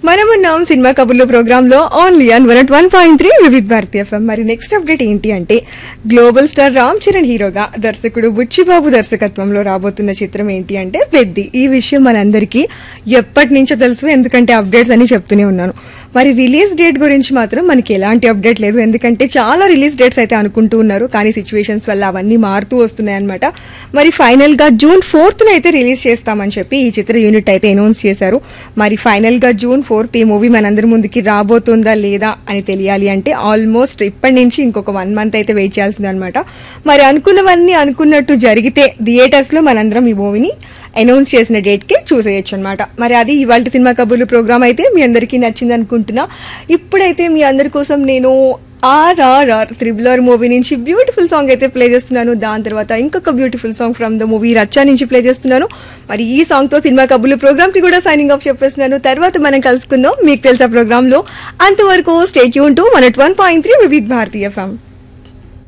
మనమున్నాం సినిమా కబుర్లు ప్రోగ్రామ్ లో only on one one point three Vividh Bharati FM మరి నెక్స్ట్ అప్డేట్ ఏంటి అంటే గ్లోబల్ స్టార్ రామ్ చరణ్ హీరోగా దర్శకుడు బుచ్చిబాబు దర్శకత్వంలో రాబోతున్న చిత్రం ఏంటి అంటే పెద్ది ఈ విషయం మనందరికీ ఎప్పటి నుంచో తెలుసు ఎందుకంటే అప్డేట్స్ అని చెప్తూనే ఉన్నాను మరి రిలీజ్ డేట్ గురించి మాత్రం మనకి ఎలాంటి అప్డేట్ లేదు ఎందుకంటే చాలా రిలీజ్ డేట్స్ అయితే అనుకుంటూ ఉన్నారు కానీ సిచ్యువేషన్స్ వల్ల అవన్నీ మారుతూ వస్తున్నాయి అనమాట మరి ఫైనల్ గా జూన్ ఫోర్త్ అయితే రిలీజ్ చేస్తామని చెప్పి ఈ చిత్ర యూనిట్ అయితే అనౌన్స్ చేశారు మరి ఫైనల్ గా జూన్ ఫోర్త్ ఈ మూవీ మనందరి ముందుకి రాబోతుందా లేదా అని తెలియాలి అంటే ఆల్మోస్ట్ ఇప్పటి నుంచి ఇంకొక వన్ మంత్ అయితే వెయిట్ చేయాల్సింది అనమాట మరి అనుకున్నవన్నీ అనుకున్నట్టు జరిగితే థియేటర్స్ లో మనందరం ఈ మూవీని అనౌన్స్ చేసిన డేట్ కి చూసేయచ్చు అనమాట మరి అది ఇవాళ సినిమా కబుర్లు ప్రోగ్రామ్ అయితే మీ అందరికీ నచ్చింది అనుకుంటున్నా ఇప్పుడైతే మీ అందరి కోసం నేను ఆర్ఆర్ఆర్ త్రిబులర్ మూవీ నుంచి బ్యూటిఫుల్ సాంగ్ అయితే ప్లే చేస్తున్నాను దాని తర్వాత ఇంకొక beautiful song from the movie Racha నుంచి ప్లే చేస్తున్నాను మరి ఈ సాంగ్ తో సినిమా కబుర్లు ప్రోగ్రామ్ కి కూడా సైనింగ్ ఆఫ్ చెప్పేస్తున్నాను తర్వాత మనం కలుసుకుందాం మీకు తెలుసా ప్రోగ్రామ్ లో అంతవరకు స్టేట్ యూన్ to one one point three Vividh Bharati FM